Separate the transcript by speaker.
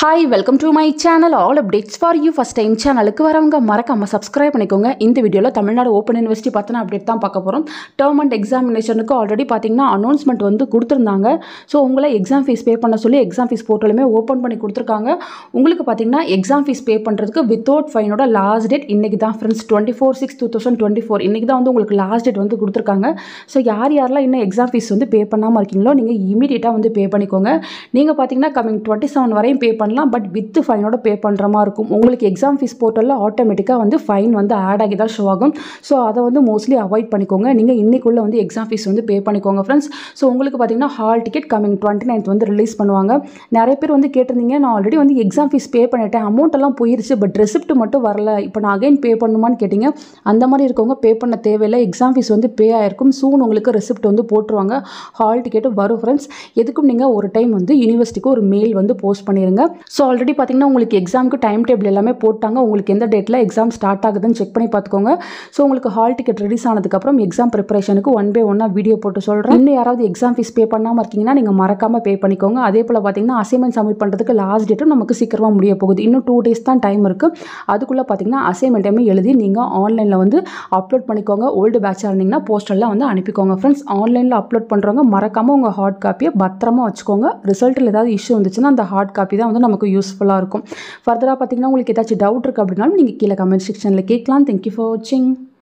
Speaker 1: hi welcome to my channel all updates for you first time சேனலுக்கு வரவங்க மறக்காம subscribe பண்ணிக்கோங்க இந்த வீடியோவில் தமிழ்நாடு ஓப்பன் யூனிவர்சிட்டி பற்றின அப்டேட் தான் பார்க்க போகிறோம் டேர்ம் அண்ட் எக்ஸாமினேஷனுக்கு ஆல்ரெடி பார்த்தீங்கன்னா அனௌன்ஸ்மெண்ட் வந்து கொடுத்துருந்தாங்க ஸோ உங்களை எக்ஸாம் ஃபீஸ் பே பண்ண சொல்லி எக்ஸாம் ஃபீஸ் போர்ட்டலுமே ஓப்பன் பண்ணி கொடுத்துருக்காங்க உங்களுக்கு பார்த்தீங்கன்னா எக்ஸாம் ஃபீஸ் பே பண்ணுறதுக்கு வித்தவுட் ஃபைனோட லாஸ்ட் டேட் இன்றைக்கி தான் friends twenty four six two thousand twenty four இன்றைக்கி தான் வந்து உங்களுக்கு லாஸ்ட் டேட் வந்து கொடுத்துருக்காங்க ஸோ யார் யாரெல்லாம் இன்னும் எக்ஸாம் ஃபீஸ் வந்து பே பண்ணாமல் இருக்கீங்களோ நீங்கள் இமீடியட்டாக வந்து பே பண்ணிக்கோங்க நீங்கள் பார்த்தீங்கன்னா கமிங் டுவெண்ட்டி செவன் வரையும் பே பண்ணலாம் பட் வித் ஃபைனோட பே பண்ணுற மாதிரி இருக்கும் உங்களுக்கு எக்ஸாம் ஃபீஸ் போர்ட்டலில் ஆட்டோமேட்டிக்காக வந்து ஃபைன் வந்து ஆட் ஆகி தான் ஷோ ஆகும் ஸோ அதை வந்து மோஸ்ட்லி அவாய்ட் பண்ணிக்கோங்க நீங்கள் இன்னைக்குள்ளே வந்து எக்ஸாம் ஃபீஸ் வந்து பே பண்ணிக்கோங்க ஃப்ரெண்ட்ஸ் ஸோ உங்களுக்கு பார்த்தீங்கன்னா hall ticket coming twenty ninth வந்து ரிலீஸ் பண்ணுவாங்க நிறைய பேர் வந்து கேட்டிருந்தீங்க நான் ஆல்ரெடி வந்து எக்ஸாம் ஃபீஸ் பே பண்ணிட்டேன் அமௌண்ட் எல்லாம் போயிருச்சு பட் ரெசிப்ட் மட்டும் வரல இப்போ நான் அகைன் பே பண்ணுமான்னு கேட்டிங்க அந்த மாதிரி இருக்கவங்க பே பண்ண தேவையில்லை எக்ஸாம் ஃபீஸ் வந்து பே ஆயிருக்கும் சூன் உங்களுக்கு ரெசிப்ட் வந்து போட்டுருவாங்க ஹால் டிக்கெட்டு வரும் ஃப்ரெண்ட்ஸ் எதுக்கும் நீங்கள் ஒரு டைம் வந்து யூனிவர்சிட்டிக்கு ஒரு மெயில் வந்து போஸ்ட் பண்ணிடுங்க ஸோ ஆல்ரெடி பார்த்தீங்கன்னா உங்களுக்கு எக்ஸாமுக்கு டைம் டேபிள் எல்லாமே போட்டாங்க உங்களுக்கு எந்த டேட்டில் எக்ஸாம் ஸ்டார்ட் ஆகுதுன்னு செக் பண்ணி பார்த்துக்கோங்க ஸோ உங்களுக்கு ஹால் டிக்கெட் ரிலீஸ் ஆனதுக்கப்புறம் எக்ஸாம் ப்ரிப்பரேஷனுக்கு ஒன் பை ஒன்னாக வீடியோ போட்டு சொல்கிறேன் இன்னும் யாராவது எக்ஸாம் ஃபீஸ் பே பண்ணாமல் இருக்கீங்கன்னா நீங்கள் மறக்காமல் பே பண்ணிக்கோங்க அதே போல் பார்த்தீங்கன்னா அசைன்மெண்ட் சப்மிட் பண்ணுறதுக்கு லாஸ்ட் டேட்டும் நமக்கு சீக்கிரமாக முடிய போகுது இன்னும் டூ டேஸ் தான் டைம் இருக்குது அதுக்குள்ளே பார்த்தீங்கன்னா அசைன்மெண்ட்டுமே எழுதி நீங்கள் ஆன்லைனில் வந்து அப்லோட் பண்ணிக்கோங்க ஓல்டு பேட்சாக இருந்தீங்கன்னா போஸ்டரில் வந்து அனுப்பிக்கோங்க ஃப்ரெண்ட்ஸ் ஆன்லைனில் அப்லோட் பண்ணுறவங்க மறக்காமல் உங்கள் ஹார்ட் காப்பியை பத்திரமா வச்சுக்கோங்க ரிசல்ட்டில் ஏதாவது இஷ்யூ வந்துச்சுன்னா அந்த ஹார்ட் காப்பி தான் வந்து நமக்கு யூஸ்ஃபுல்லாக இருக்கும் ஃபர்தராக பார்த்தீங்கன்னா உங்களுக்கு ஏதாச்சும் டவுட் இருக்குது அப்படின்னாலும் நீங்கள் கீழே கமெண்ட் செக்ஷனில் கேட்கலாம் தேங்க்யூ ஃபார் வாட்சிங்